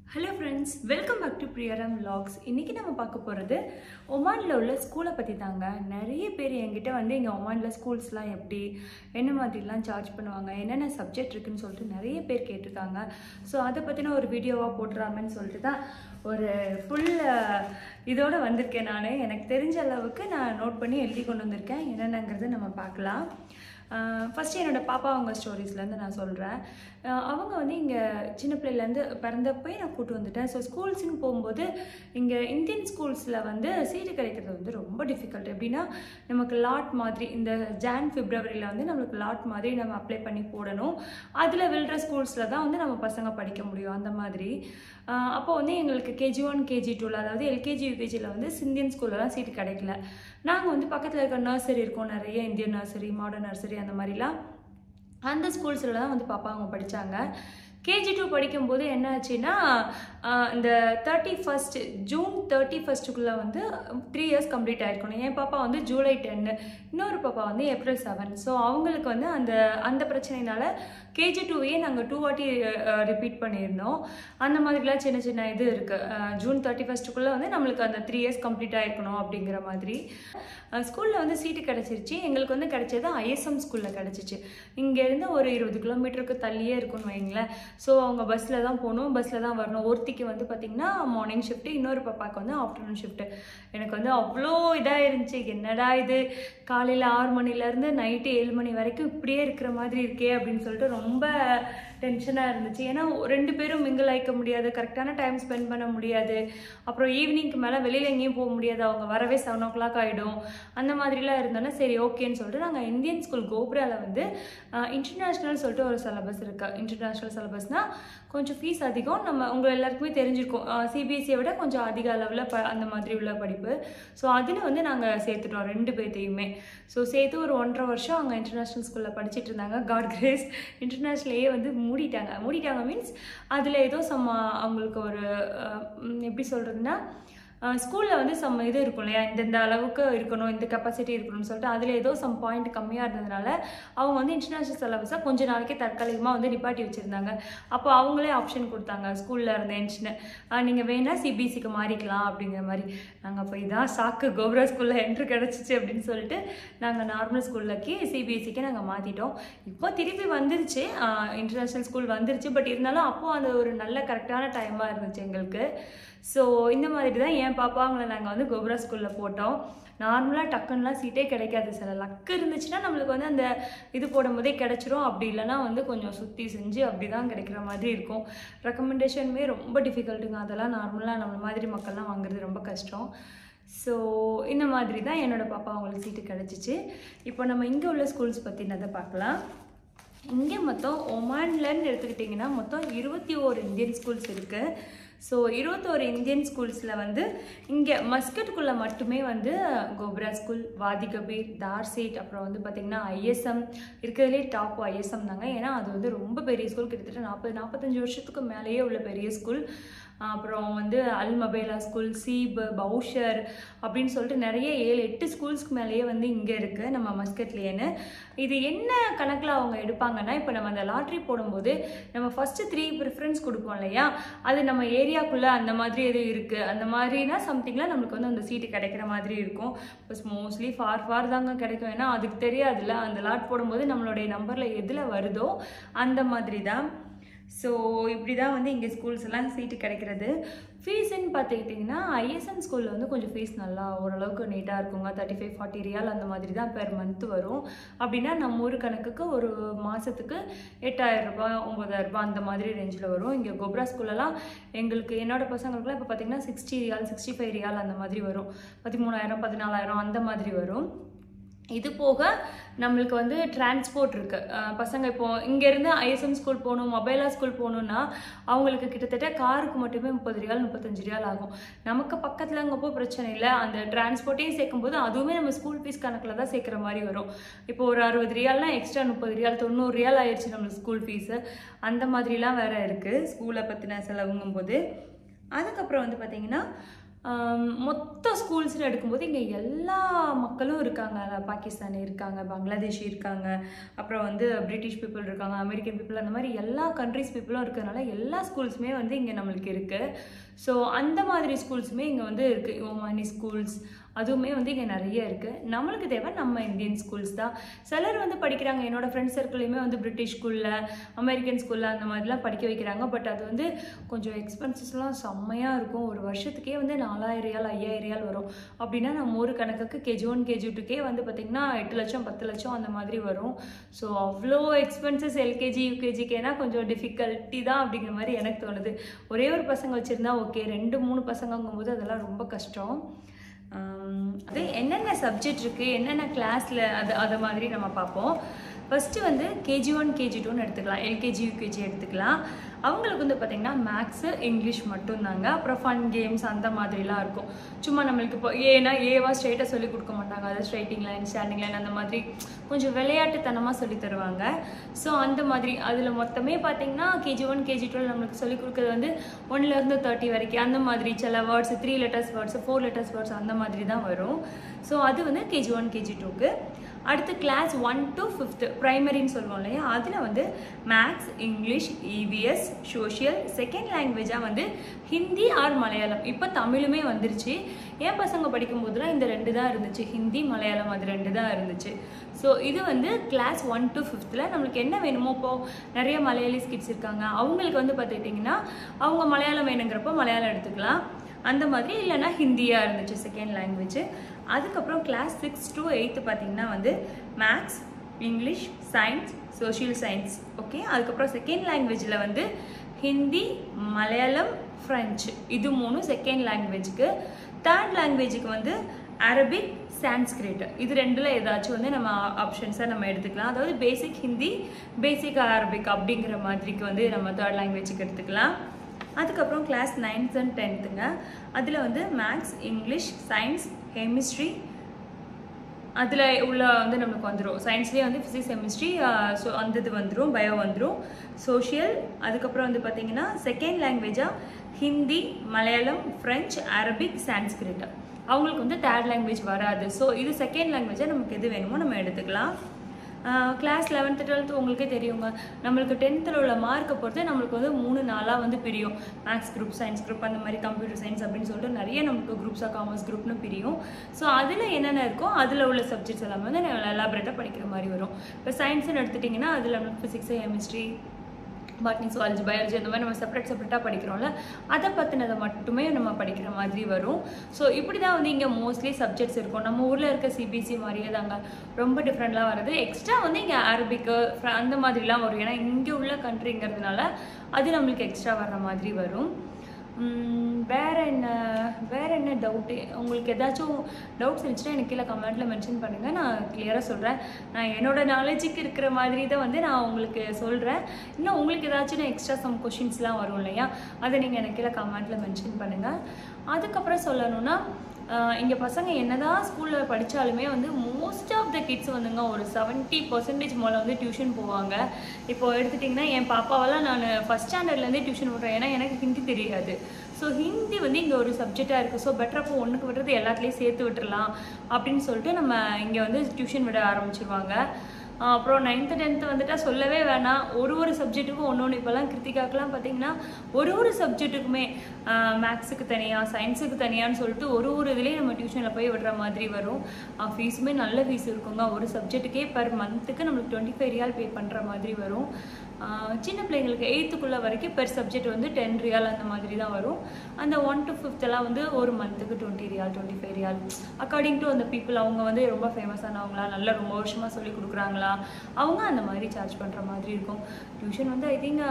hello friends welcome back to Priyaram vlogs இன்றைக்கி நம்ம பார்க்க போகிறது ஒமானில் உள்ள ஸ்கூலை பற்றி தாங்க நிறைய பேர் என்கிட்ட வந்து இங்கே ஒமானில் ஸ்கூல்ஸ்லாம் எப்படி என்ன மாதிரிலாம் சார்ஜ் பண்ணுவாங்க என்னென்ன சப்ஜெக்ட் இருக்குன்னு சொல்லிட்டு நிறைய பேர் கேட்டிருக்காங்க ஸோ அதை பற்றின ஒரு வீடியோவாக போட்டுறாமன்னு சொல்லிட்டு தான் ஒரு ஃபுல் இதோட வந்திருக்கேன் நான் எனக்கு தெரிஞ்ச அளவுக்கு நான் நோட் பண்ணி எழுதி கொண்டு வந்திருக்கேன் என்னென்னங்கிறது நம்ம பார்க்கலாம் ஃபஸ்ட்டு என்னோட பாப்பா அவங்க ஸ்டோரிஸ்லேருந்து நான் சொல்கிறேன் அவங்க வந்து இங்கே சின்ன பிள்ளையிலேருந்து பிறந்தப்போயே நான் கூட்டு வந்துட்டேன் ஸோ ஸ்கூல்ஸ்னு போகும்போது இங்கே இந்தியன் ஸ்கூல்ஸில் வந்து சீட்டு கிடைக்கிறது வந்து ரொம்ப டிஃபிகல்ட் எப்படின்னா நமக்கு லாட் மாதிரி இந்த ஜான் பிப்ரவரியில் வந்து நம்மளுக்கு லாட் மாதிரி நம்ம அப்ளை பண்ணி போடணும் அதில் விழுற ஸ்கூல்ஸில் தான் வந்து நம்ம பசங்க படிக்க முடியும் அந்த மாதிரி அப்போ வந்து எங்களுக்கு கேஜி ஒன் கேஜி டூவில் அதாவது எல்கேஜி யூகேஜியில் வந்து இந்தியன் ஸ்கூல்லலாம் சீட்டு கிடைக்கல நாங்கள் வந்து பக்கத்தில் இருக்க நர்சரி இருக்கோம் நிறைய இந்தியன் நர்சரி மாடர்ன் நர்சரி அந்த மாதிரிலாம் அந்த ஸ்கூல்ஸில் தான் வந்து பாப்பா அவங்க படித்தாங்க கேஜி டூ படிக்கும்போது என்ன ஆச்சுன்னா இந்த தேர்ட்டி ஃபஸ்ட் ஜூன் தேர்ட்டி ஃபஸ்ட்டுக்குள்ளே வந்து த்ரீ இயர்ஸ் கம்ப்ளீட் ஆயிருக்கணும் என் பாப்பா வந்து ஜூலை டென்னு இன்னொரு பாப்பா வந்து ஏப்ரல் செவன் ஸோ அவங்களுக்கு வந்து அந்த அந்த பிரச்சனைனால கேஜி டூவையே நாங்கள் டூ வாட்டி ரிப்பீட் பண்ணியிருந்தோம் அந்த மாதிரிலாம் சின்ன சின்ன இது இருக்குது ஜூன் தேர்ட்டி ஃபஸ்ட்டுக்குள்ளே வந்து நம்மளுக்கு அந்த த்ரீ இயர்ஸ் கம்ப்ளீட் ஆயிருக்கணும் அப்படிங்கிற மாதிரி ஸ்கூலில் வந்து சீட்டு கிடச்சிருச்சு எங்களுக்கு வந்து கிடைச்சது ஐஎஸ்எம் ஸ்கூலில் கிடச்சிச்சு இங்கேருந்து ஒரு இருபது கிலோமீட்டருக்கு தள்ளியே இருக்குன்னு வைங்களேன் ஸோ அவங்க பஸ்ஸில் தான் போகணும் பஸ்ஸில் தான் வரணும் ஒருத்திக்கு வந்து பார்த்திங்கன்னா மார்னிங் ஷிஃப்ட்டு இன்னொரு பாப்பாவுக்கு வந்து ஆஃப்டர்நூன் ஷிஃப்ட்டு எனக்கு வந்து அவ்வளோ இதாக இருந்துச்சு என்னடா இது காலையில் ஆறு மணிலேருந்து நைட்டு ஏழு மணி வரைக்கும் இப்படியே இருக்கிற மாதிரி இருக்கே அப்படின்னு சொல்லிட்டு ரொம்ப டென்ஷனாக இருந்துச்சு ஏன்னா ரெண்டு பேரும் மிங்கிள் ஆயிக்க முடியாது கரெக்டான டைம் ஸ்பெண்ட் பண்ண முடியாது அப்புறம் ஈவினிங்க்கு மேலே வெளியில் எங்கேயும் போக முடியாது அவங்க வரவே செவன் ஓ கிளாக் ஆகிடும் அந்த மாதிரிலாம் இருந்தோன்னா சரி ஓகேன்னு சொல்லிட்டு நாங்கள் இந்தியன் ஸ்கூல் கோப்ராவில் வந்து இன்டர்நேஷ்னல் சொல்லிட்டு ஒரு சிலபஸ் இருக்குது இன்டர்நேஷ்னல் சிலபஸ்னால் கொஞ்சம் ஃபீஸ் அதிகம் நம்ம உங்கள் எல்லாருக்குமே தெரிஞ்சிருக்கும் சிபிஎஸ்சியை விட கொஞ்சம் அதிக அளவில் ப அந்த மாதிரி உள்ள படிப்பு ஸோ அதில் வந்து நாங்கள் சேர்த்துட்டோம் ரெண்டு பேர்த்தையுமே ஸோ சேர்த்து ஒரு ஒன்றரை வருஷம் அவங்க இன்டர்நேஷ்னல் ஸ்கூலில் படிச்சுட்டு இருந்தாங்க காட் கிரேஸ் இன்டர்நேஷ்னலையே வந்து மூடிட்டாங்க மூடிட்டாங்க மீன்ஸ் அதில் ஏதோ சம் அவங்களுக்கு ஒரு எப்படி சொல்கிறதுன்னா ஸ்கூலில் வந்து சம் இது இருக்கும் இல்லையா இந்தந்த அளவுக்கு இருக்கணும் இந்த கெப்பாசிட்டி இருக்கணும்னு சொல்லிட்டு அதில் ஏதோ சம் பாயிண்ட் கம்மியாக இருந்ததுனால அவங்க வந்து இன்டர்நேஷ்னல் சிலபஸாக கொஞ்ச நாளைக்கே தற்காலிகமாக வந்து நிப்பாட்டி வச்சுருந்தாங்க அப்போ அவங்களே ஆப்ஷன் கொடுத்தாங்க ஸ்கூலில் இருந்தேன்ச்சுன்னு நீங்கள் வேணால் சிபிஎஸ்சிக்கு மாறிக்கலாம் அப்படிங்கிற மாதிரி நாங்கள் அப்போ இதான் சாக்கு கோபுரா ஸ்கூலில் என்ட்ரு கிடச்சிச்சு அப்படின்னு சொல்லிட்டு நாங்கள் நார்மல் ஸ்கூல்லக்கு சிபிஎஸ்சிக்கு நாங்கள் மாற்றிட்டோம் இப்போ திருப்பி வந்துருச்சு இன்டர்நேஷ்னல் ஸ்கூல் வந்துருச்சு பட் இருந்தாலும் அப்போது அது ஒரு நல்ல கரெக்டான டைமாக இருந்துச்சு எங்களுக்கு ஸோ இந்த மாதிரி தான் என் பாப்பாங்களை நாங்கள் வந்து கோபுரா ஸ்கூலில் போட்டோம் நார்மலாக டக்குன்னுலாம் சீட்டே கிடைக்காது சில லக்கு இருந்துச்சுன்னா நம்மளுக்கு வந்து அந்த இது போடும்போதே கிடச்சிரும் அப்படி இல்லைனா வந்து கொஞ்சம் சுற்றி செஞ்சு அப்படி தான் கிடைக்கிற மாதிரி இருக்கும் ரெக்கமெண்டேஷனுமே ரொம்ப டிஃபிகல்ட்டுங்க அதெல்லாம் நார்மலாக நம்ம மாதிரி மக்கள்லாம் வாங்குறது ரொம்ப கஷ்டம் ஸோ இந்த மாதிரி தான் என்னோடய பாப்பா அவங்களுக்கு சீட்டு கிடச்சிச்சு இப்போ நம்ம இங்கே உள்ள ஸ்கூல்ஸ் பற்றினதை பார்க்கலாம் இங்கே மொத்தம் ஒமான்லன்னு எடுத்துக்கிட்டிங்கன்னா மொத்தம் இருபத்தி ஓரு இந்தியன் ஸ்கூல்ஸ் இருக்குது ஸோ இருபத்தோரு இந்தியன் ஸ்கூல்ஸில் வந்து இங்கே மஸ்கட்டுக்குள்ளே மட்டுமே வந்து கோப்ரா ஸ்கூல் வாதி கபீர் தார்சேட் அப்புறம் வந்து பார்த்திங்கன்னா ஐஎஸ்எம் இருக்கிறதுலே டாப் ஐஎஸ்எம் தாங்க ஏன்னா அது வந்து ரொம்ப பெரிய ஸ்கூல் கிட்டத்தட்ட நாற்பது நாற்பத்தஞ்சு வருஷத்துக்கு மேலேயே உள்ள பெரிய ஸ்கூல் அப்புறம் வந்து அல் மபேலா ஸ்கூல் சீப் பவுஷர் அப்படின்னு சொல்லிட்டு நிறைய ஏழு எட்டு ஸ்கூல்ஸ்க்கு மேலேயே வந்து இங்கே இருக்குது நம்ம மஸ்கட்லேயேன்னு இது என்ன கணக்கில் அவங்க எடுப்பாங்கன்னா இப்போ நம்ம அந்த லாட்ரி போடும்போது நம்ம ஃபஸ்ட்டு த்ரீ ப்ரிஃபரன்ஸ் கொடுப்போம் இல்லையா அது நம்ம ஏரியாக்குள்ளே அந்த மாதிரி எதுவும் இருக்குது அந்த மாதிரினா சம்திங்கில் நம்மளுக்கு வந்து அந்த சீட்டு கிடைக்கிற மாதிரி இருக்கும் பஸ் மோஸ்ட்லி ஃபார் ஃபார் தாங்க கிடைக்கும் ஏன்னா அதுக்கு தெரியாதுல்ல அந்த லாட் போடும்போது நம்மளுடைய நம்பரில் எதில் வருதோ அந்த மாதிரி தான் ஸோ இப்படி தான் வந்து இங்கே ஸ்கூல்ஸ் எல்லாம் சீட்டு கிடைக்கிறது ஃபீஸ்ன்னு பார்த்துக்கிட்டிங்கன்னா ஐஎஸ்எம் ஸ்கூலில் வந்து கொஞ்சம் ஃபீஸ் நல்லா ஓரளவுக்கு நீட்டாக இருக்குங்க தேர்ட்டி ஃபைவ் ஃபார்ட்டி ரியால் அந்த மாதிரி தான் பெர் மந்த் வரும் அப்படின்னா நம்ம ஊர் கணக்குக்கு ஒரு மாதத்துக்கு எட்டாயிரம் ரூபாய் ஒம்பதாயிரம் ரூபாய் அந்த மாதிரி ரேஞ்சில் வரும் இங்கே கோப்ரா ஸ்கூலெல்லாம் எங்களுக்கு என்னோடய பசங்களுக்குலாம் இப்போ பார்த்திங்கன்னா sixty riyal sixty five riyal அந்த மாதிரி வரும் பதிமூணாயிரம் பதினாலாயிரம் அந்த மாதிரி வரும் இது போக நம்மளுக்கு வந்து டிரான்ஸ்போர்ட் இருக்குது பசங்க இப்போ இங்கேருந்து ஐஎஸ்எம் ஸ்கூல் போகணும் மொபைலா ஸ்கூல் போகணுன்னா அவங்களுக்கு கிட்டத்தட்ட காருக்கு மட்டுமே முப்பது ரியால் முப்பத்தஞ்சு ரியால் ஆகும் நமக்கு பக்கத்தில் அங்கப்போ பிரச்சனை இல்லை அந்த டிரான்ஸ்போர்ட்டையும் சேர்க்கும்போது அதுவுமே நம்ம ஸ்கூல் ஃபீஸ் கணக்கில் தான் சேர்க்குற மாதிரி வரும் இப்போ ஒரு அறுபது ரியால்னா எக்ஸ்ட்ரா முப்பது ரியால் தொண்ணூறு ரியால் ஆயிடுச்சு நம்மளுக்கு ஸ்கூல் ஃபீஸு அந்த மாதிரிலாம் வேறு இருக்குது ஸ்கூலை பற்றின செலவுங்கும் போது அதுக்கப்புறம் வந்து பார்த்திங்கன்னா ஆம், மொத்த ஸ்கூல்ஸ்னு எடுக்கும்போது இங்கே எல்லா மக்களும் இருக்காங்க பாகிஸ்தானி இருக்காங்க பங்களாதேஷி இருக்காங்க அப்புறம் வந்து பிரிட்டிஷ் பீப்புள் இருக்காங்க அமெரிக்கன் பீப்புள் அந்த மாதிரி எல்லா கண்ட்ரிஸ் பீப்புளும் இருக்கிறதுனால எல்லா ஸ்கூல்ஸுமே வந்து இங்கே நம்மளுக்கு இருக்குது ஸோ அந்த மாதிரி ஸ்கூல்ஸுமே இங்கே வந்து இருக்குது ஓமானி ஸ்கூல்ஸ் அதுவுமே வந்து இங்கே நிறைய இருக்குது நம்மளுக்கு தேவை நம்ம இந்தியன் ஸ்கூல்ஸ் தான் சிலர் வந்து படிக்கிறாங்க என்னோட ஃப்ரெண்ட்ஸ் சர்க்கிளையுமே வந்து பிரிட்டிஷ் ஸ்கூலில் அமெரிக்கன் ஸ்கூலில் அந்த மாதிரிலாம் படிக்க வைக்கிறாங்க பட் அது வந்து கொஞ்சம் எக்ஸ்பென்சஸ்லாம் செம்மையாக இருக்கும் ஒரு வருஷத்துக்கே வந்து நாலாயிரம் ரியால் ஐயாயிரம் ரியால் வரும் அப்படின்னா நம்ம ஒரு கணக்குக்கு கேஜி ஒன் கேஜி டூக்கே வந்து பார்த்திங்கன்னா எட்டு லட்சம் பத்து லட்சம் அந்த மாதிரி வரும் ஸோ அவ்வளோ எக்ஸ்பென்சஸ் எல்கேஜி யூகேஜிக்கேனா கொஞ்சம் டிஃபிகல்ட்டி தான் அப்படிங்கிற மாதிரி எனக்கு தோணுது ஒரே ஒரு பசங்க வச்சுருந்தா ஓகே ரெண்டு மூணு பசங்கங்கும்போது அதெல்லாம் ரொம்ப கஷ்டம் ஆம், அது என்னென்ன சப்ஜெக்ட் இருக்குது என்னென்ன கிளாஸில் அது அது மாதிரி நம்ம பார்ப்போம் ஃபஸ்ட்டு வந்து கேஜி ஒன் கேஜி டூன்னு எடுத்துக்கலாம் எல்கேஜி யூகேஜி எடுத்துக்கலாம் அவங்களுக்கு வந்து பார்த்திங்கன்னா மேக்ஸு இங்கிலீஷ் மட்டும்தாங்க அப்புறம் ஃபன் கேம்ஸ் அந்த மாதிரிலாம் இருக்கும் சும்மா நம்மளுக்கு இப்போ ஏன்னா ஏவா ஸ்ட்ரைட்டாக சொல்லி கொடுக்க மாட்டாங்க அது ஸ்ட்ரைட்டிங் லைன் ஸ்டாண்டிங் லைன் அந்த மாதிரி கொஞ்சம் விளையாட்டுத்தனமாக சொல்லி தருவாங்க ஸோ அந்த மாதிரி அதில் மொத்தமே பார்த்தீங்கன்னா கேஜி ஒன் கேஜி டுவெல் நம்மளுக்கு சொல்லி கொடுக்குறது வந்து ஒன்லேருந்து தேர்ட்டி வரைக்கும் அந்த மாதிரி சில words three letters words four letters words அந்த மாதிரி தான் வரும் ஸோ அது வந்து கேஜி ஒன் கேஜி டூக்கு அடுத்து கிளாஸ் ஒன் டு ஃபிஃப்த்து ப்ரைமரின்னு சொல்லுவோம் இல்லையா அதில் வந்து maths English EVS social second லாங்குவேஜாக வந்து ஹிந்தி ஆர் மலையாளம் இப்போ தமிழுமே வந்துருச்சு என் பசங்க படிக்கும்போதுலாம் இந்த ரெண்டு தான் இருந்துச்சு ஹிந்தி மலையாளம் அது ரெண்டு தான் இருந்துச்சு ஸோ இது வந்து கிளாஸ் ஒன் டு ஃபிஃப்த்தில் நம்மளுக்கு என்ன வேணுமோ இப்போது நிறைய மலையாளிஸ் கிட்ஸ் இருக்காங்க அவங்களுக்கு வந்து பார்த்துக்கிட்டிங்கன்னா அவங்க மலையாளம் வேணுங்கிறப்போ மலையாளம் எடுத்துக்கலாம் அந்த மாதிரி இல்லைன்னா ஹிந்தியாக இருந்துச்சு செகண்ட் லாங்குவேஜ் அதுக்கப்புறம் கிளாஸ் சிக்ஸ் டு எயித்து பார்த்தீங்கன்னா வந்து maths English science social science okay அதுக்கப்புறம் செகண்ட் லாங்குவேஜில் வந்து ஹிந்தி மலையாளம் ஃப்ரெஞ்சு இது மூணும் செகண்ட் லாங்குவேஜுக்கு தேர்ட் லாங்குவேஜுக்கு வந்து அரபிக் சான்ஸ்கிரிட் இது ரெண்டில் ஏதாச்சும் வந்து நம்ம ஆப்ஷன்ஸாக நம்ம எடுத்துக்கலாம் அதாவது பேசிக் ஹிந்தி பேசிக் அரபிக் அப்படிங்கிற மாதிரிக்கு வந்து நம்ம தேர்ட் லாங்குவேஜுக்கு எடுத்துக்கலாம் அதுக்கப்புறம் கிளாஸ் நைன்த் அண்ட் டென்த்துங்க அதில் வந்து மேக்ஸ் இங்கிலீஷ் சயின்ஸ் கெமிஸ்ட்ரி அதில் உள்ள வந்து நமக்கு வந்துடும் சயின்ஸ்லேயே வந்து ஃபிசிக்ஸ் கெமிஸ்ட்ரி ஸோ அந்த இது வந்துடும் பயோ வந்துடும் சோஷியல் அதுக்கப்புறம் வந்து பார்த்தீங்கன்னா செகண்ட் லாங்குவேஜாக ஹிந்தி மலையாளம் ஃப்ரெஞ்ச் அரபிக் சான்ஸ்கிரிட் அவங்களுக்கு வந்து தேர்ட் லாங்குவேஜ் வராது ஸோ இது செகண்ட் லாங்குவேஜாக நமக்கு எது வேணுமோ நம்ம எடுத்துக்கலாம் கிளாஸ் லெவன்த்து டுவெல்த்து உங்களுக்கே தெரியுங்க நம்மளுக்கு டென்த்தில் உள்ள மார்க்கை பொறுத்து நம்மளுக்கு வந்து மூணு நாளாக வந்து பிரியும் மேக்ஸ் குரூப் சயின்ஸ் குரூப் அந்த மாதிரி கம்ப்யூட்டர் சயின்ஸ் அப்படின்னு சொல்லிட்டு நிறைய நமக்கு குரூப்ஸாக காமர்ஸ் குரூப்னு பிரியும் ஸோ அதில் என்னென்ன இருக்கோ அதில் உள்ள சப்ஜெக்ட்ஸ் எல்லாமே வந்து நம்ம எலாபரேட்டாக படிக்கிற மாதிரி வரும் இப்போ சயின்ஸ்னு எடுத்துட்டிங்கன்னா அதில் நம்மளுக்கு physics chemistry botany zoology biology அந்த மாதிரி நம்ம செப்பரேட் செப்பரேட்டாக படிக்கிறோம்ல அதை பற்றினதை மட்டுமே நம்ம படிக்கிற மாதிரி வரும் ஸோ இப்படி தான் வந்து இங்கே மோஸ்ட்லி சப்ஜெக்ட்ஸ் இருக்கும் நம்ம ஊரில் இருக்க சிபிஎஸ்சி மாதிரியே தாங்க ரொம்ப டிஃப்ரெண்ட்லாம் வருது எக்ஸ்ட்ரா வந்து இங்கே அரபிக்கு அந்த மாதிரிலாம் வரும் ஏன்னா இங்கே உள்ள கண்ட்ரிங்கிறதுனால அது நம்மளுக்கு எக்ஸ்ட்ரா வர்ற மாதிரி வரும் உம், வேற என்ன வேற என்ன டவுட்டு உங்களுக்கு ஏதாச்சும் டவுட்ஸ் இருந்துச்சுன்னா எனக்கு கீழே கமெண்ட்டில் மென்ஷன் பண்ணுங்கள் நான் கிளியராக சொல்கிறேன் நான் என்னோட நாலேஜுக்கு இருக்கிற மாதிரி தான் வந்து நான் உங்களுக்கு சொல்கிறேன் இன்னும் உங்களுக்கு ஏதாச்சும் எக்ஸ்ட்ரா சம் கொஷின்ஸ்லாம் வரும் இல்லையா அதை நீங்கள் எனக்கு கீழே கமெண்ட்டில் மென்ஷன் பண்ணுங்கள் அதுக்கப்புறம் சொல்லணும்னா இங்கே பசங்க என்னதான் ஸ்கூலில் படித்தாலுமே வந்து மோஸ்ட் ஆஃப் த கிட்ஸ் வந்துங்க ஒரு செவன்ட்டி பர்சன்டேஜ் மேலே வந்து டியூஷன் போவாங்க இப்போ எடுத்துட்டிங்கன்னா என் பாப்பாவெல்லாம் நான் ஃபஸ்ட் ஸ்டாண்டர்ட்லேருந்தே டியூஷன் விட்றேன் ஏன்னா எனக்கு ஹிந்தி தெரியாது ஸோ ஹிந்தி வந்து இங்கே ஒரு சப்ஜெக்டாக இருக்குது ஸோ பெட்டர் அப்போ ஒன்றுக்கு விடுறது எல்லாத்துலேயும் சேர்த்து விட்டுறலாம் அப்படின்னு சொல்லிட்டு நம்ம இங்கே வந்து டியூஷன் விட ஆரம்பிச்சிருவாங்க ஆஹ் அப்புறம் நைன்த்து டென்த்து வந்துட்டா சொல்லவே வேணாம் ஒரு ஒரு சப்ஜெக்ட்டுக்கும் ஒன்று ஒன்று இப்போல்லாம் கிருத்திகாக்கெலாம் பார்த்தீங்கன்னா ஒரு ஒரு சப்ஜெக்ட்டுக்குமே மேக்ஸுக்கு தனியாக சயின்ஸுக்கு தனியான்னு சொல்லிட்டு ஒரு ஒரு இதுலேயும் நம்ம டியூஷனில் போய் விடுற மாதிரி வரும் ஃபீஸுமே நல்ல ஃபீஸ் இருக்குங்க ஒரு சப்ஜெக்ட்டுக்கே பர் மந்த்துக்கு நம்மளுக்கு டுவெண்ட்டி ஃபைவ் ரியால் பே பண்ணுற மாதிரி வரும் ஆஹ் சின்ன பிள்ளைங்களுக்கு எயித்துக்குள்ளே வரைக்கும் பெர் சப்ஜெக்ட் வந்து டென் ரியால் அந்த மாதிரி தான் வரும் அந்த ஒன் டு ஃபிஃப்த்தெல்லாம் வந்து ஒரு மந்த்துக்கு twenty riyal twenty five riyal according to அந்த பீப்புள் அவங்க வந்து ரொம்ப ஃபேமஸானவங்களா நல்லா ரொம்ப வருஷமாக சொல்லி கொடுக்குறாங்களா அவங்க அந்த மாதிரி சார்ஜ் பண்ணுற மாதிரி இருக்கும் டியூஷன் வந்து ஐ திங்க்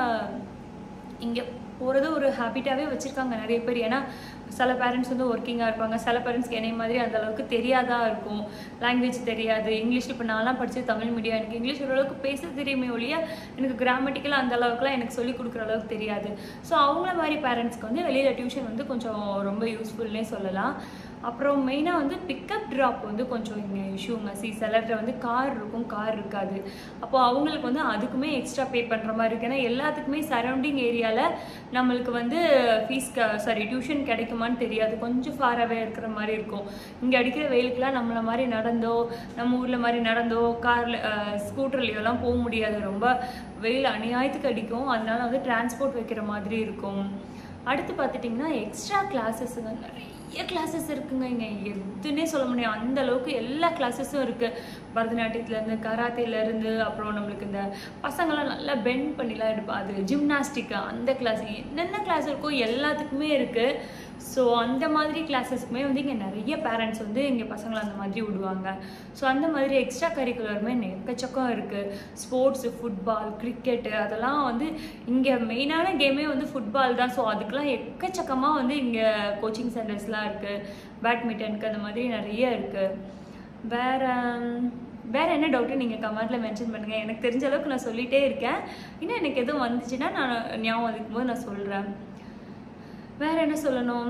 இங்கே போகிறது ஒரு ஹேபிட்டாகவே வச்சுருக்காங்க நிறைய பேர் ஏன்னா சில பேரண்ட்ஸ் வந்து ஒர்க்கிங்காக இருப்பாங்க சில பேரண்ட்ஸ்க்கு என்னை மாதிரி அந்த அளவுக்கு தெரியாதா இருக்கும் லாங்குவேஜ் தெரியாது இங்கிலீஷ் இப்போ நான்லாம் படித்தது தமிழ் மீடியம் எனக்கு இங்கிலீஷ் ஓரளவுக்கு பேச தெரியுமே ஒழிய எனக்கு கிராமட்டிக்கலாக அந்த அளவுக்குலாம் எனக்கு சொல்லிக் கொடுக்குற அளவுக்கு தெரியாது ஸோ அவங்கள மாதிரி பேரண்ட்ஸ்க்கு வந்து வெளியில் டியூஷன் வந்து கொஞ்சம் ரொம்ப யூஸ்ஃபுல்னே சொல்லலாம் அப்புறம் மெயினாக வந்து பிக்கப் ட்ராப் வந்து கொஞ்சம் இங்கே இஷ்யூங்க சி சிலர்கிட்ட வந்து கார் இருக்கும் கார் இருக்காது அப்போ அவங்களுக்கு வந்து அதுக்குமே எக்ஸ்ட்ரா பே பண்ணுற மாதிரி இருக்கு ஏன்னா எல்லாத்துக்குமே சரௌண்டிங் ஏரியாவில் நம்மளுக்கு வந்து ஃபீஸ் சாரி டியூஷன் கிடைக்குமான்னு தெரியாது கொஞ்சம் ஃபாராகவே இருக்கிற மாதிரி இருக்கும் இங்கே அடிக்கிற வெயிலுக்குலாம் நம்மள மாதிரி நடந்தோ நம்ம ஊரில் மாதிரி நடந்தோ காரில் ஸ்கூட்டர்லையோலாம் போக முடியாது ரொம்ப வெயில் அநியாயத்துக்கு அடிக்கும் அதனால வந்து டிரான்ஸ்போர்ட் வைக்கிற மாதிரி இருக்கும் அடுத்து பார்த்துட்டிங்கன்னா எக்ஸ்ட்ரா கிளாஸஸுங்க நிறைய கிளாஸஸ் இருக்குங்க இங்கே எதுன்னே சொல்ல முடியும் அந்த அளவுக்கு எல்லா கிளாஸஸும் இருக்குது பரதநாட்டியத்துலேருந்து கராத்தேலேருந்து அப்புறம் நம்மளுக்கு இந்த பசங்களாம் நல்லா பெண்ட் பண்ணிலாம் எடுப்பா அது ஜிம்னாஸ்டிக்கு அந்த கிளாஸ் என்னென்ன கிளாஸ் இருக்கோ எல்லாத்துக்குமே இருக்குது ஸோ அந்த மாதிரி கிளாஸஸ்க்குமே வந்து இங்கே நிறைய பேரண்ட்ஸ் வந்து இங்கே பசங்களை அந்த மாதிரி விடுவாங்க ஸோ அந்த மாதிரி எக்ஸ்ட்ரா கரிக்குலருமே எக்கச்சக்கம் இருக்குது ஸ்போர்ட்ஸு ஃபுட்பால் கிரிக்கெட்டு அதெல்லாம் வந்து இங்கே மெயினான கேமே வந்து ஃபுட்பால் தான் ஸோ அதுக்கெலாம் எக்கச்சக்கமாக வந்து இங்கே கோச்சிங் சென்டர்ஸ்லாம் இருக்குது பேட்மிண்டனுக்கு அந்த மாதிரி நிறைய இருக்குது வேற வேற என்ன டவுட்டு நீங்கள் கமெண்ட்டில் மென்ஷன் பண்ணுங்கள் எனக்கு தெரிஞ்ச அளவுக்கு நான் சொல்லிகிட்டே இருக்கேன் இன்னும் எனக்கு எதுவும் வந்துச்சுன்னா நான் ஞாபகம் இருக்கும் போது நான் சொல்கிறேன் வேற என்ன சொல்லணும்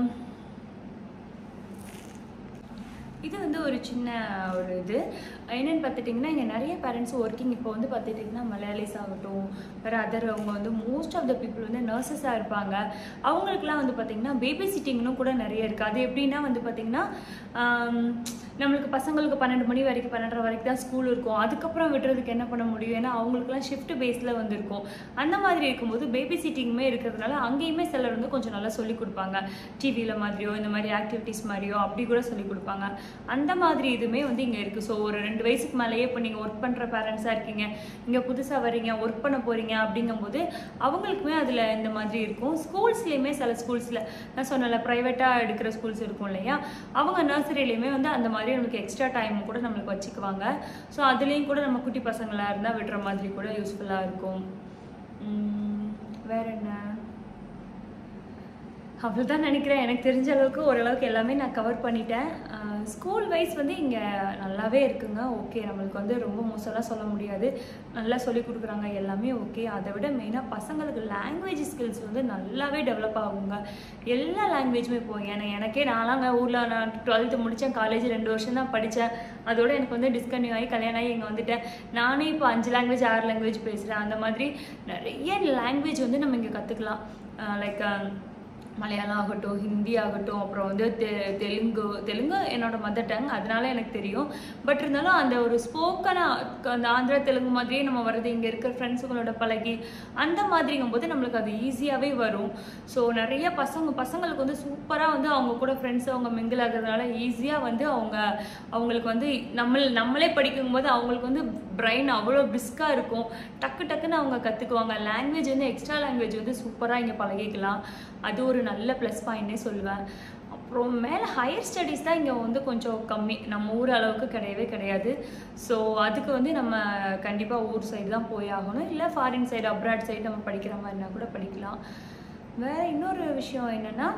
இது வந்து ஒரு சின்ன ஒரு இது என்னென்னு பார்த்துட்டிங்கன்னா இங்கே நிறைய பேரண்ட்ஸ் ஒர்க்கிங் இப்போ வந்து பார்த்துட்டிங்கன்னா மலையாளிஸ் ஆகட்டும் வேறு அதர் அவங்க வந்து மோஸ்ட் ஆஃப் த பீப்புள் வந்து நர்சஸாக இருப்பாங்க அவங்களுக்குலாம் வந்து பார்த்திங்கன்னா பேபி சிட்டிங்னும் கூட நிறைய இருக்குது அது எப்படின்னா வந்து பார்த்திங்கன்னா நம்மளுக்கு பசங்களுக்கு பன்னெண்டு மணி வரைக்கும் பன்னெண்டரை வரைக்கும் தான் ஸ்கூல் இருக்கும் அதுக்கப்புறம் விடுறதுக்கு என்ன பண்ண முடியும் ஏன்னா அவங்களுக்குலாம் ஷிஃப்ட் பேஸில் வந்திருக்கும் அந்த மாதிரி இருக்கும்போது பேபி சிட்டிங்குமே இருக்கிறதுனால அங்கேயுமே சிலர் வந்து கொஞ்சம் நல்லா சொல்லி கொடுப்பாங்க டிவியில் மாதிரியோ இந்த மாதிரி ஆக்டிவிட்டீஸ் மாதிரியோ அப்படி கூட சொல்லி கொடுப்பாங்க அந்த மாதிரி இதுவுமே வந்து இங்கே இருக்குது ஸோ ஒரு ரெண்டு வயசுக்கு மேலேயே இப்போ நீங்கள் ஒர்க் பண்ணுற பேரண்ட்ஸாக இருக்கீங்க இங்கே புதுசாக வரீங்க ஒர்க் பண்ண போகிறீங்க அப்படிங்கும்போது அவங்களுக்குமே அதில் இந்த மாதிரி இருக்கும் ஸ்கூல்ஸ்லேயுமே சில ஸ்கூல்ஸில் நான் சொன்னல ப்ரைவேட்டாக எடுக்கிற ஸ்கூல்ஸ் இருக்கும் இல்லையா அவங்க நர்சரிலையுமே வந்து அந்த மாதிரி நமக்கு எக்ஸ்ட்ரா டைம் கூட நம்மளுக்கு வச்சுக்குவாங்க ஸோ அதுலேயும் கூட நம்ம குட்டி பசங்களாக இருந்தால் விடுற மாதிரி கூட யூஸ்ஃபுல்லாக இருக்கும் வேற என்ன அவ்வளோதான் நினைக்கிறேன் எனக்கு தெரிஞ்ச அளவுக்கு ஓரளவுக்கு எல்லாமே நான் கவர் பண்ணிட்டேன் ஸ்கூல் வைஸ் வந்து இங்கே நல்லாவே இருக்குங்க ஓகே நம்மளுக்கு வந்து ரொம்ப மோசம்லாம் சொல்ல முடியாது நல்லா சொல்லி கொடுக்குறாங்க எல்லாமே ஓகே அதை விட மெயினாக பசங்களுக்கு லாங்குவேஜ் ஸ்கில்ஸ் வந்து நல்லாவே டெவலப் ஆகுங்க எல்லா லாங்குவேஜுமே இப்போ ஏன்னா எனக்கே நான்லாங்க ஊரில் நான் டுவெல்த்து முடித்தேன் காலேஜ் ரெண்டு வருஷம் தான் படித்தேன் அதோட எனக்கு வந்து டிஸ்கன்யூ ஆகி கல்யாணம் ஆகி இங்கே வந்துட்டேன் நானே இப்போ அஞ்சு லாங்குவேஜ் ஆறு லாங்குவேஜ் பேசுகிறேன் அந்த மாதிரி நிறைய லாங்குவேஜ் வந்து நம்ம இங்கே கற்றுக்கலாம் லைக் மலையாளம் ஆகட்டும் ஹிந்தி ஆகட்டும் அப்புறம் வந்து தெ தெலுங்கு தெலுங்கு என்னோட மதர் டங் அதனால எனக்கு தெரியும் பட் இருந்தாலும் அந்த ஒரு ஸ்போக்கனாக அந்த ஆந்திரா தெலுங்கு மாதிரியே நம்ம வர்றது இங்கே இருக்கிற ஃப்ரெண்ட்ஸுங்களோட பழகி அந்த மாதிரிங்கும் போது நம்மளுக்கு அது ஈஸியாகவே வரும் ஸோ நிறைய பசங்க பசங்களுக்கு வந்து சூப்பராக வந்து அவங்க கூட ஃப்ரெண்ட்ஸ் அவங்க மிங்கிள் ஆகிறதுனால ஈஸியாக வந்து அவங்க அவங்களுக்கு வந்து நம்ம நம்மளே படிக்கும் போது அவங்களுக்கு வந்து பிரெயின் அவ்வளோ பிரிஸ்காக இருக்கும் டக்கு டக்குன்னு அவங்க கற்றுக்குவாங்க லாங்குவேஜ் வந்து எக்ஸ்ட்ரா லாங்குவேஜ் வந்து சூப்பராக இங்கே பழகிக்கலாம் அது ஒரு நல்ல ப்ளஸ் பாயிண்ட்னே சொல்லுவேன் அப்புறம் மேலே ஹையர் ஸ்டடீஸ் தான் இங்கே வந்து கொஞ்சம் கம்மி நம்ம ஊர் அளவுக்கு கிடையவே கிடையாது ஸோ அதுக்கு வந்து நம்ம கண்டிப்பாக ஊர் சைடு தான் போய் ஆகணும் இல்லை ஃபாரின் சைடு அப்ராட் சைடு நம்ம படிக்கிற மாதிரினா கூட படிக்கலாம் வேறு இன்னொரு விஷயம் என்னென்னா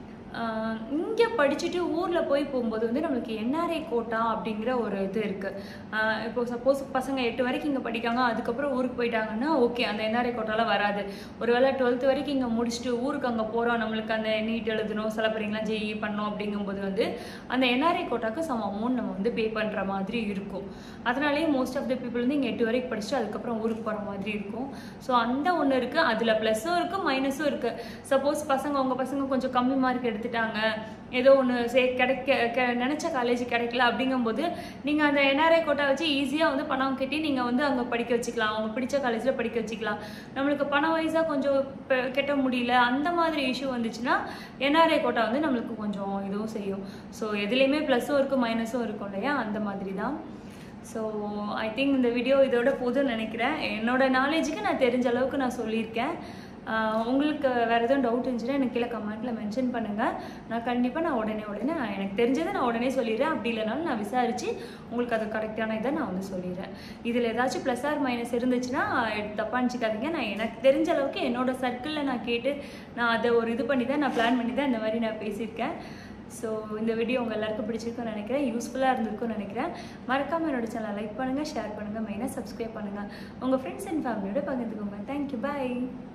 இங்கே படிச்சுட்டு ஊரில் போய் போகும்போது வந்து நம்மளுக்கு என்ஆர்ஐ கோட்டா அப்படிங்கிற ஒரு இது இருக்குது இப்போ சப்போஸ் பசங்க எட்டு வரைக்கும் இங்கே படிக்காங்க அதுக்கப்புறம் ஊருக்கு போயிட்டாங்கன்னா ஓகே அந்த என்ஆர்ஐ கோட்டாலாம் வராது ஒருவேளை டுவெல்த் வரைக்கும் இங்கே முடிச்சுட்டு ஊருக்கு அங்கே போகிறோம் நம்மளுக்கு அந்த நீட் எழுதணும் சில பேருங்களாம் ஜேஇ பண்ணோம் அப்படிங்கும்போது வந்து அந்த என்ஆர்ஐ கோட்டாக்கு சம் அமௌண்ட் நம்ம வந்து பே பண்ணுற மாதிரி இருக்கும் அதனாலேயே மோஸ்ட் ஆஃப் த பீப்புள் வந்து இங்கே எட்டு வரைக்கும் படிச்சுட்டு அதுக்கப்புறம் ஊருக்கு போகிற மாதிரி இருக்கும் ஸோ அந்த ஒன்று இருக்குது அதில் ப்ளஸ்ஸும் இருக்குது மைனஸும் இருக்குது சப்போஸ் பசங்க உங்கள் பசங்க கொஞ்சம் கம்மி மார்க் எடுத்துட்டாங்க ஏதோ ஒன்று சே கிடைக்க க நினச்ச காலேஜ் கிடைக்கல அப்படிங்கும்போது நீங்கள் அந்த என்ஆர்ஐ கோட்டா வச்சு ஈஸியாக வந்து பணம் கட்டி நீங்கள் வந்து அங்கே படிக்க வச்சுக்கலாம் அவங்க பிடிச்ச காலேஜில் படிக்க வச்சுக்கலாம் நம்மளுக்கு பணம் வைஸாக கொஞ்சம் பெ- கட்ட முடியல அந்த மாதிரி இஷ்யூ வந்துச்சுன்னா என்ஆர்ஐ கோட்டா வந்து நம்மளுக்கு கொஞ்சம் இதுவும் செய்யும் ஸோ எதுலேயுமே ப்ளஸ்ஸும் இருக்கும் மைனஸும் இருக்கும் இல்லையா அந்த மாதிரி தான் ஸோ ஐ திங்க் இந்த வீடியோ இதோட போதும்னு நினைக்கிறேன் என்னோட நாலேஜுக்கு நான் தெரிஞ்ச அளவுக்கு நான் சொல்லியிருக்கேன் ஆஹ் உங்களுக்கு வேறு எதுவும் டவுட் இருந்துச்சுன்னா எனக்கு கீழே கமெண்ட்டில் மென்ஷன் பண்ணுங்கள் நான் கண்டிப்பாக நான் உடனே உடனே நான் எனக்கு தெரிஞ்சதை நான் உடனே சொல்லிடுறேன் அப்படி இல்லைனாலும் நான் விசாரித்து உங்களுக்கு அது கரெக்டான இதை நான் வந்து சொல்லிடுறேன் இதில் ஏதாச்சும் ப்ளஸ் ஆர் மைனஸ் இருந்துச்சுன்னா தப்பாக நினச்சிக்காதீங்க நான் எனக்கு தெரிஞ்ச அளவுக்கு என்னோட சர்க்கிளில் நான் கேட்டு நான் அதை ஒரு இது பண்ணி தான் நான் பிளான் பண்ணி தான் இந்த மாதிரி நான் பேசியிருக்கேன் ஸோ இந்த வீடியோ உங்கள் எல்லாருக்கும் பிடிச்சிருக்கும்னு நினைக்கிறேன் யூஸ்ஃபுல்லாக இருந்திருக்கும்னு நினைக்கிறேன் மறக்காமல் என்னோட சேனலை லைக் பண்ணுங்கள் ஷேர் பண்ணுங்கள் மெயினாக சப்ஸ்கிரைப் பண்ணுங்கள் உங்கள் ஃப்ரெண்ட்ஸ் அண்ட் ஃபேமிலியோட பகிர்ந்துக்கோங்க தேங்க்யூ பாய்